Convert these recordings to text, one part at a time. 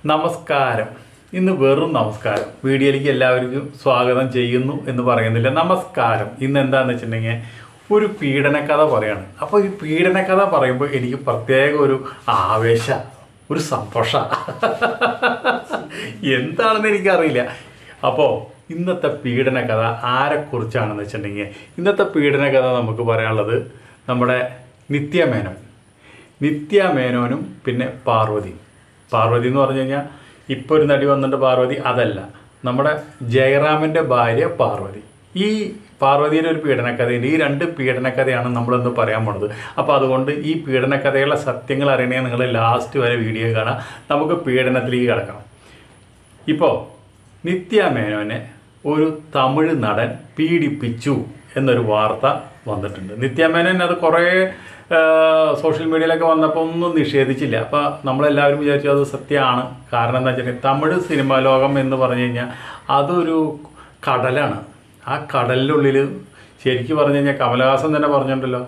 നമസ്കാരം ഇന്ന് വെറും നമസ്കാരം വീഡിയോയിലേക്ക് എല്ലാവർക്കും സ്വാഗതം ചെയ്യുന്നു എന്ന് പറയുന്നില്ല നമസ്കാരം ഇന്ന് എന്താണെന്ന് വെച്ചിട്ടുണ്ടെങ്കിൽ ഒരു പീഡനക്കഥ പറയാണ് അപ്പോൾ ഈ പീഡനക്കഥ പറയുമ്പോൾ എനിക്ക് പ്രത്യേക ഒരു ആവേശ ഒരു സന്തോഷ എന്താണെന്ന് എനിക്കറിയില്ല അപ്പോൾ ഇന്നത്തെ പീഡനകഥ ആരെക്കുറിച്ചാണെന്ന് വെച്ചിട്ടുണ്ടെങ്കിൽ ഇന്നത്തെ പീഡനകഥ നമുക്ക് പറയാനുള്ളത് നമ്മുടെ നിത്യമേനോൻ നിത്യമേനോനും പിന്നെ പാർവതി പാർവതി എന്ന് പറഞ്ഞു കഴിഞ്ഞാൽ ഇപ്പോൾ ഒരു നടി വന്നിട്ട് പാർവതി അതല്ല നമ്മുടെ ജയറാമിൻ്റെ ഭാര്യ പാർവതി ഈ പാർവതിയുടെ ഒരു പീഡനക്കഥയുണ്ട് ഈ രണ്ട് പീഡനക്കഥയാണ് നമ്മളിന്ന് പറയാൻ പോണത് അപ്പോൾ അതുകൊണ്ട് ഈ പീഡനക്കഥയുള്ള സത്യങ്ങൾ അറിയണമെങ്കിൽ നിങ്ങൾ ലാസ്റ്റ് വരെ വീഡിയോ കാണാം നമുക്ക് പീഡനത്തിലേക്ക് കിടക്കാം ഇപ്പോൾ നിത്യ മേനോനെ ഒരു തമിഴ് നടൻ പീഡിപ്പിച്ചു എന്നൊരു വാർത്ത വന്നിട്ടുണ്ട് നിത്യ മേനോൻ അത് കുറേ ആ, സോഷ്യൽ മീഡിയയിലൊക്കെ വന്നപ്പോൾ ഒന്നും നിഷേധിച്ചില്ല അപ്പോൾ നമ്മളെല്ലാവരും വിചാരിച്ചു അത് സത്യമാണ് കാരണം എന്താ വെച്ചിട്ടുണ്ടെങ്കിൽ തമിഴ് സിനിമാ ലോകം എന്ന് പറഞ്ഞു കഴിഞ്ഞാൽ അതൊരു കടലാണ് ആ കടലിനുള്ളിൽ ശരിക്കും പറഞ്ഞു കഴിഞ്ഞാൽ കമലഹാസൻ തന്നെ പറഞ്ഞിട്ടുണ്ടല്ലോ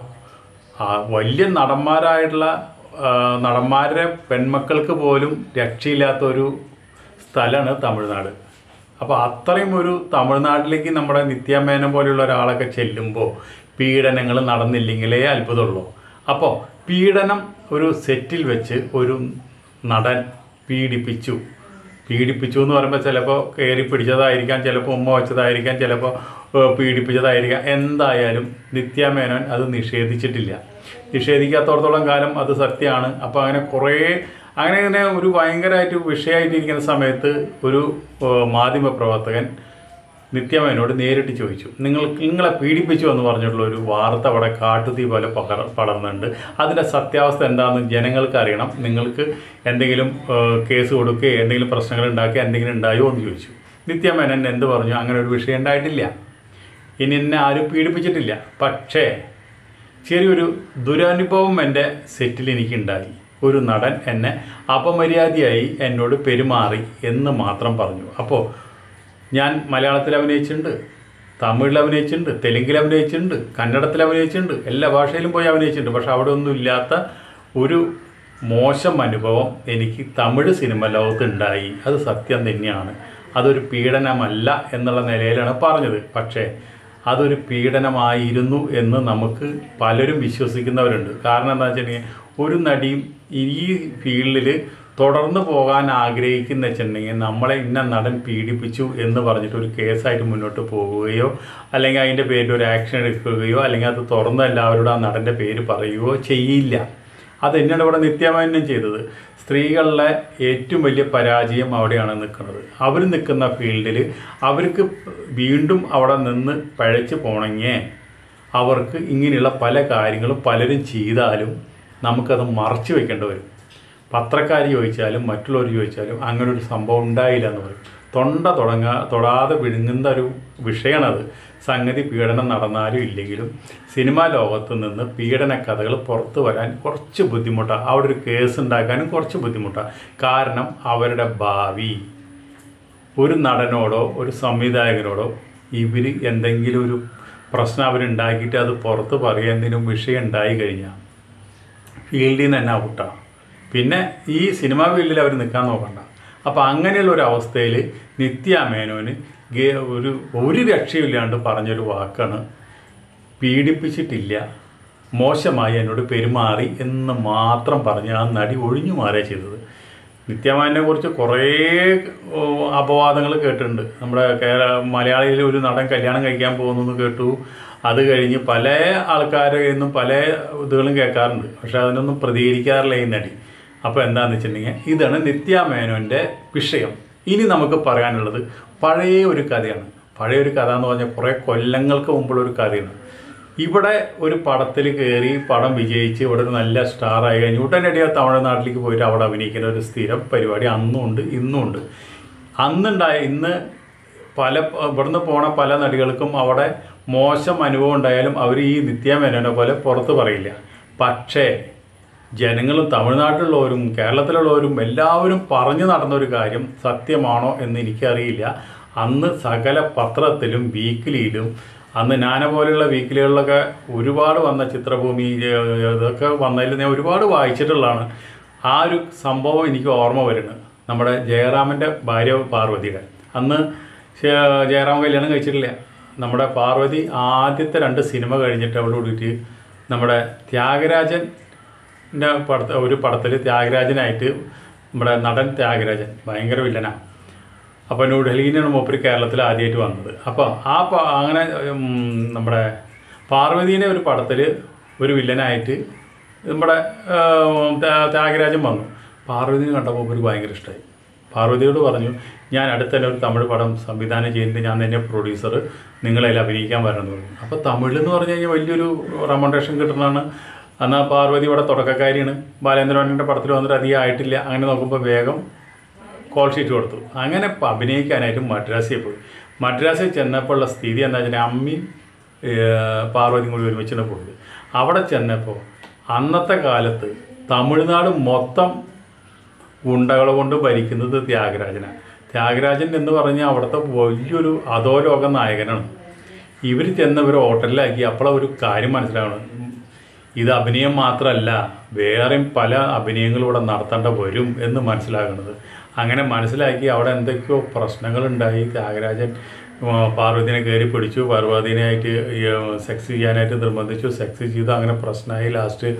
ആ വലിയ നടന്മാരായിട്ടുള്ള ആ, നടന്മാരുടെ പെൺമക്കൾക്ക് പോലും രക്ഷയില്ലാത്ത ഒരു സ്ഥലമാണ് തമിഴ്നാട് അപ്പോൾ അത്രയും ഒരു തമിഴ്നാട്ടിലേക്ക് നമ്മുടെ നിത്യാമേനം പോലെയുള്ള ഒരാളൊക്കെ ചെല്ലുമ്പോൾ പീഡനങ്ങൾ നടന്നില്ലെങ്കിലേ അത്ഭുതമുള്ളൂ അപ്പോൾ പീഡനം ഒരു സെറ്റിൽ വെച്ച് ഒരു നടൻ പീഡിപ്പിച്ചു പീഡിപ്പിച്ചു എന്ന് പറയുമ്പോൾ ചിലപ്പോൾ കയറി പിടിച്ചതായിരിക്കാം ചിലപ്പോൾ ഉമ്മ വെച്ചതായിരിക്കാം ചിലപ്പോൾ ഏഹ്, പീഡിപ്പിച്ചതായിരിക്കാം എന്തായാലും നിത്യാമേനോൻ അത് നിഷേധിച്ചിട്ടില്ല നിഷേധിക്കാത്തോടത്തോളം കാലം അത് സത്യമാണ് അപ്പോൾ അങ്ങനെ കുറേ അങ്ങനെ അങ്ങനെ ഒരു ഭയങ്കരമായിട്ട് വിഷയമായിട്ടിരിക്കുന്ന സമയത്ത് ഒരു ഏഹ്, മാധ്യമപ്രവർത്തകൻ നിത്യമേനോട് നേരിട്ട് ചോദിച്ചു നിങ്ങൾ നിങ്ങളെ പീഡിപ്പിച്ചു എന്ന് പറഞ്ഞിട്ടുള്ള ഒരു വാർത്ത അവിടെ കാട്ടുതീ പോലെ പകർ പടർന്നുണ്ട് അതിൻ്റെ സത്യാവസ്ഥ എന്താണെന്ന് ജനങ്ങൾക്ക് അറിയണം നിങ്ങൾക്ക് എന്തെങ്കിലും ഏഹ്, കേസ് കൊടുക്കുകയോ എന്തെങ്കിലും പ്രശ്നങ്ങൾ ഉണ്ടാക്കുകയോ എന്തെങ്കിലും ഉണ്ടായോ എന്ന് ചോദിച്ചു നിത്യമേനൻ എന്ത് പറഞ്ഞു അങ്ങനെ ഒരു വിഷയം ഉണ്ടായിട്ടില്ല ഇനി എന്നെ ആരും പീഡിപ്പിച്ചിട്ടില്ല പക്ഷേ ചെറിയൊരു ദുരനുഭവം എൻ്റെ സെറ്റിൽ എനിക്കുണ്ടായി ഒരു നടൻ എന്നെ അപമര്യാദയായി എന്നോട് പെരുമാറി എന്ന് മാത്രം പറഞ്ഞു അപ്പോൾ ഞാൻ മലയാളത്തിൽ അഭിനയിച്ചിട്ടുണ്ട് തമിഴിൽ അഭിനയിച്ചിട്ടുണ്ട് തെലുങ്കിൽ അഭിനയിച്ചിട്ടുണ്ട് കന്നഡത്തിൽ അഭിനയിച്ചിട്ടുണ്ട് എല്ലാ ഭാഷയിലും പോയി അഭിനയിച്ചിട്ടുണ്ട് പക്ഷെ അവിടെ ഒന്നും ഇല്ലാത്ത ഒരു മോശം അനുഭവം എനിക്ക് തമിഴ് സിനിമ ലോകത്ത് ഉണ്ടായി അത് സത്യം തന്നെയാണ് അതൊരു പീഡനമല്ല എന്നുള്ള നിലയിലാണ് പറഞ്ഞത് പക്ഷേ അതൊരു പീഡനമായിരുന്നു എന്ന് നമുക്ക് പലരും വിശ്വസിക്കുന്നവരുണ്ട് കാരണം എന്താ വെച്ചിട്ടുണ്ടെങ്കിൽ ഒരു നടിയും ഈ ഫീൽഡിൽ തുടർന്ന് പോകാൻ ആഗ്രഹിക്കുന്ന വെച്ചിട്ടുണ്ടെങ്കിൽ നമ്മളെ ഇന്ന നടൻ പീഡിപ്പിച്ചു എന്ന് പറഞ്ഞിട്ട് ഒരു കേസായിട്ട് മുന്നോട്ട് പോവുകയോ അല്ലെങ്കിൽ അതിൻ്റെ പേരിൽ ഒരു ആക്ഷൻ എടുക്കുകയോ അല്ലെങ്കിൽ അത് തുറന്ന് എല്ലാവരോടും ആ നടൻ്റെ പേര് പറയുകയോ ചെയ്യില്ല അത് തന്നെയാണ് ഇവിടെ നിത്യമാന്യം ചെയ്തത് സ്ത്രീകളുടെ ഏറ്റവും വലിയ പരാജയം അവിടെയാണ് നിൽക്കുന്നത് അവർ നിൽക്കുന്ന ഫീൽഡിൽ അവർക്ക് വീണ്ടും അവിടെ നിന്ന് പഴച്ച് പോണെങ്കിൽ അവർക്ക് ഇങ്ങനെയുള്ള പല കാര്യങ്ങളും പലരും ചെയ്താലും നമുക്കത് മറച്ചു വെക്കേണ്ടി വരും പത്രക്കാർ ചോദിച്ചാലും മറ്റുള്ളവർ ചോദിച്ചാലും അങ്ങനെ ഒരു സംഭവം ഉണ്ടായില്ല എന്ന് പറയും തൊണ്ട തുടങ്ങാ തൊടാതെ വിഴുങ്ങുന്ന ഒരു വിഷയമാണത് സംഗതി പീഡനം നടന്നാലും ഇല്ലെങ്കിലും സിനിമാ ലോകത്ത് നിന്ന് പീഡന കഥകൾ പുറത്തു വരാൻ കുറച്ച് ബുദ്ധിമുട്ടാണ് അവിടെ ഒരു കേസ് ഉണ്ടാക്കാനും കുറച്ച് ബുദ്ധിമുട്ടാണ് കാരണം അവരുടെ ഭാവി ഒരു നടനോടോ ഒരു സംവിധായകനോടോ ഇവർ എന്തെങ്കിലും ഒരു പ്രശ്നം അവരുണ്ടാക്കിയിട്ട് അത് പുറത്ത് പറയുന്നതിനും വിഷയം ഉണ്ടായി കഴിഞ്ഞാൽ ഫീൽഡിൽ നിന്ന് തന്നെ ഔട്ടാണ് പിന്നെ ഈ സിനിമാ ഫീൽഡിൽ അവർ നിൽക്കാൻ നോക്കണ്ട അപ്പോൾ അങ്ങനെയുള്ള ഒരു അവസ്ഥയിൽ നിത്യ മേനോന് ഗേ- ഒരു ഒരു രക്ഷയില്ലാണ്ട് പറഞ്ഞൊരു വാക്കാണ് പീഡിപ്പിച്ചിട്ടില്ല മോശമായി എന്നോട് പെരുമാറി എന്ന് മാത്രം പറഞ്ഞ് ആ നടി ഒഴിഞ്ഞു മാറുക ചെയ്തത് നിത്യമാനെ കുറിച്ച് കുറേ ഓ, അപവാദങ്ങൾ കേട്ടിട്ടുണ്ട് നമ്മുടെ കേരള മലയാളിയിൽ ഒരു നടൻ കല്യാണം കഴിക്കാൻ പോകുന്നു എന്ന് കേട്ടു അത് കഴിഞ്ഞ് പല ആൾക്കാരെ നിന്നും പല ഇതുകളും കേൾക്കാറുണ്ട് പക്ഷെ അതിനൊന്നും പ്രതികരിക്കാറില്ല ഈ നടി അപ്പോൾ എന്താണെന്ന് വെച്ചിട്ടുണ്ടെങ്കിൽ ഇതാണ് നിത്യാമേനോൻ്റെ വിഷയം ഇനി നമുക്ക് പറയാനുള്ളത് പഴയ ഒരു കഥയാണ് പഴയ ഒരു കഥ എന്ന് പറഞ്ഞാൽ കുറേ കൊല്ലങ്ങൾക്ക് മുമ്പുള്ള ഒരു കഥയാണ് ഇവിടെ ഒരു പടത്തിൽ കയറി പടം വിജയിച്ച് ഇവിടെ ഒരു നല്ല സ്റ്റാർ ആയി കഴിഞ്ഞു ഉടനടി ആ തമിഴ്നാട്ടിലേക്ക് പോയിട്ട് അവിടെ അഭിനയിക്കുന്ന ഒരു സ്ഥിരം പരിപാടി അന്നും ഉണ്ട് ഇന്നും ഉണ്ട് അന്നുണ്ടായ ഇന്ന് പല ഇവിടുന്ന് പോണ പല നടികൾക്കും അവിടെ മോശം അനുഭവം ഉണ്ടായാലും അവർ ഈ നിത്യമേനോനെ പോലെ പുറത്ത് പറയില്ല പക്ഷേ ജനങ്ങളും തമിഴ്നാട്ടിലുള്ളവരും കേരളത്തിലുള്ളവരും എല്ലാവരും പറഞ്ഞു നടന്ന ഒരു കാര്യം സത്യമാണോ എന്ന് എനിക്കറിയില്ല അന്ന് സകല പത്രത്തിലും വീക്കിലിയിലും അന്ന് നാന പോലെയുള്ള വീക്കിലികളിലൊക്കെ ഒരുപാട് വന്ന ചിത്രഭൂമി ഏഹ്, ഇതൊക്കെ വന്നതിൽ ഞാൻ ഒരുപാട് വായിച്ചിട്ടുള്ളതാണ് ആ ഒരു സംഭവം എനിക്ക് ഓർമ്മ വരുന്നത് നമ്മുടെ ജയറാമിൻ്റെ ഭാര്യ പാർവതിയുടെ അന്ന് ശേ- ജയറാം കല്യാണം കഴിച്ചിട്ടില്ല നമ്മുടെ പാർവതി ആദ്യത്തെ രണ്ട് സിനിമ കഴിഞ്ഞിട്ട് അവിടെ കൂടിയിട്ട് നമ്മുടെ ത്യാഗരാജൻ ൻ്റെ പടത്ത ഒരു പടത്തിൽ ത്യാഗരാജനായിട്ട് നമ്മുടെ നടൻ ത്യാഗരാജൻ ഭയങ്കര വില്ലനാണ് അപ്പോൾ ന്യൂഡൽഹിയിലാണ് മൂപ്പര് കേരളത്തിൽ ആദ്യമായിട്ട് വന്നത് അപ്പോൾ ആ പ- അങ്ങനെ ഉം, നമ്മുടെ പാർവതീനെ ഒരു പടത്തിൽ ഒരു വില്ലനായിട്ട് നമ്മുടെ ഏർ, ത്യാ- ത്യാഗരാജൻ വന്നു പാർവതിനെ കണ്ടപ്പോൾ മൂപ്പര് ഭയങ്കര ഇഷ്ടമായി പാർവതിയോട് പറഞ്ഞു ഞാൻ അടുത്ത് തന്നെ ഒരു തമിഴ് പടം സംവിധാനം ചെയ്യുന്നുണ്ട് ഞാൻ തന്നെ പ്രൊഡ്യൂസർ നിങ്ങളതിൽ അഭിനയിക്കാൻ വരണമെന്ന് പറഞ്ഞു അപ്പോൾ തമിഴ് എന്ന് പറഞ്ഞു കഴിഞ്ഞാൽ വലിയൊരു റെമണ്ടേഷൻ കിട്ടുന്നതാണ് എന്നാൽ പാർവതി ഇവിടെ തുടക്കക്കാരിയാണ് ബാലേന്ദ്രവാണിൻ്റെ പടത്തിൽ വന്നിട്ട് അധികം ആയിട്ടില്ല അങ്ങനെ നോക്കുമ്പോൾ വേഗം കോൾ ഷീറ്റ് കൊടുത്തു അങ്ങനെ ഇപ്പം അഭിനയിക്കാനായിട്ട് മദ്രാസിൽ പോയി മദ്രാസിൽ ചെന്നപ്പോൾ ഉള്ള സ്ഥിതി എന്താ വെച്ചാൽ അമ്മയും ഏർ, പാർവതിയും കൂടി ഒരുമിച്ചാണ് പോയത് അവിടെ ചെന്നപ്പോൾ അന്നത്തെ കാലത്ത് തമിഴ്നാട് മൊത്തം ഗുണ്ടകളെ കൊണ്ട് ഭരിക്കുന്നത് ത്യാഗരാജനാണ് ത്യാഗരാജൻ എന്ന് പറഞ്ഞാൽ അവിടുത്തെ വലിയൊരു അധോലോക നായകനാണ് ഇവർ ചെന്നവർ ഹോട്ടലിലാക്കി അപ്പോൾ ഒരു കാര്യം മനസ്സിലാവണം ഇത് അഭിനയം മാത്രമല്ല വേറെയും പല അഭിനയങ്ങളും ഇവിടെ നടത്തേണ്ട വരും എന്ന് മനസ്സിലാക്കുന്നത് അങ്ങനെ മനസ്സിലാക്കി അവിടെ എന്തൊക്കെയോ പ്രശ്നങ്ങളുണ്ടായി ത്യാഗരാജൻ ആ, പാർവതിനെ കയറി പിടിച്ചു പാർവതിനായിട്ട് സെക്സ് ചെയ്യാനായിട്ട് നിർബന്ധിച്ചു സെക്സ് ചെയ്തു അങ്ങനെ പ്രശ്നമായി ലാസ്റ്റ്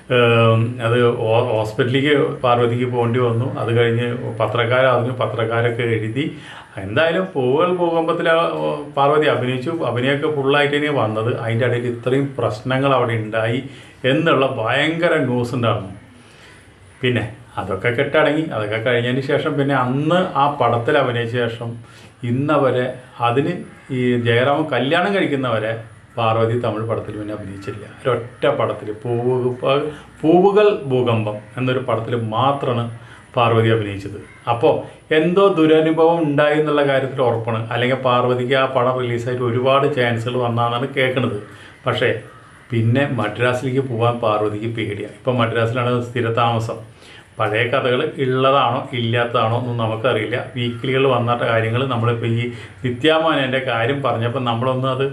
അത് ഹോ- ഹോസ്പിറ്റലിലേക്ക് പാർവതിക്ക് പോകേണ്ടി വന്നു അത് കഴിഞ്ഞ് പത്രക്കാരറിഞ്ഞു പത്രക്കാരൊക്കെ എഴുതി എന്തായാലും പൂവുകൾ ഭൂകമ്പത്തിൽ പാർവതി അഭിനയിച്ചു അഭിനയമൊക്കെ ഫുള്ളായിട്ട് തന്നെയാണ് വന്നത് അതിൻ്റെ ഇടയിൽ ഇത്രയും പ്രശ്നങ്ങൾ അവിടെ ഉണ്ടായി എന്നുള്ള ഭയങ്കര ന്യൂസ് ഉണ്ടായിരുന്നു പിന്നെ അതൊക്കെ കെട്ടടങ്ങി അതൊക്കെ കഴിഞ്ഞതിന് ശേഷം പിന്നെ അന്ന് ആ പടത്തിൽ അഭിനയിച്ച ശേഷം ഇന്നവരെ അതിന് ഈ ജയറാമൻ കല്യാണം കഴിക്കുന്നവരെ പാർവതി തമിഴ് പടത്തിൽ പിന്നെ അഭിനയിച്ചില്ല ഒരൊറ്റ പടത്തിൽ പൂവ് പ- പൂവുകൾ ഭൂകമ്പം എന്നൊരു പടത്തിൽ മാത്രമാണ് പാർവതി അഭിനയിച്ചത് അപ്പോൾ എന്തോ ദുരനുഭവം ഉണ്ടായി എന്നുള്ള കാര്യത്തിൽ ഉറപ്പാണ് അല്ലെങ്കിൽ പാർവതിക്ക് ആ പടം റിലീസായിട്ട് ഒരുപാട് ചാൻസുകൾ വന്നാന്നാണ് കേൾക്കുന്നത് പക്ഷേ പിന്നെ മദ്രാസിലേക്ക് പോകാൻ പാർവതിക്ക് പേടിയാണ് ഇപ്പം മദ്രാസിലാണ് സ്ഥിരതാമസം പഴയ കഥകൾ ഉള്ളതാണോ ഇല്ലാത്തതാണോ ഒന്നും നമുക്കറിയില്ല വീക്കിലികൾ വന്നിട്ട കാര്യങ്ങൾ നമ്മളിപ്പോൾ ഈ നിത്യാമാനൻ്റെ കാര്യം പറഞ്ഞപ്പോൾ നമ്മളൊന്നും അത്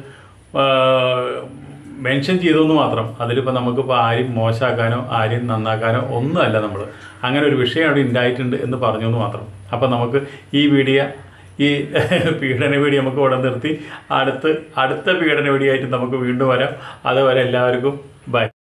മെൻഷൻ ചെയ്തെന്ന് മാത്രം അതിലിപ്പോൾ നമുക്കിപ്പോൾ ആരും മോശമാക്കാനോ ആരും നന്നാക്കാനോ ഒന്നുമല്ല നമ്മൾ അങ്ങനെ ഒരു വിഷയം അവിടെ ഉണ്ടായിട്ടുണ്ട് എന്ന് പറഞ്ഞു എന്ന് മാത്രം അപ്പോൾ നമുക്ക് ഈ വീഡിയോ ഈ പീഡന വീഡിയോ നമുക്ക് ഇവിടെ നിർത്തി അടുത്ത് അടുത്ത പീഡന വീഡിയോ ആയിട്ട് നമുക്ക് വീണ്ടും വരാം അതുവരെ എല്ലാവർക്കും ബൈ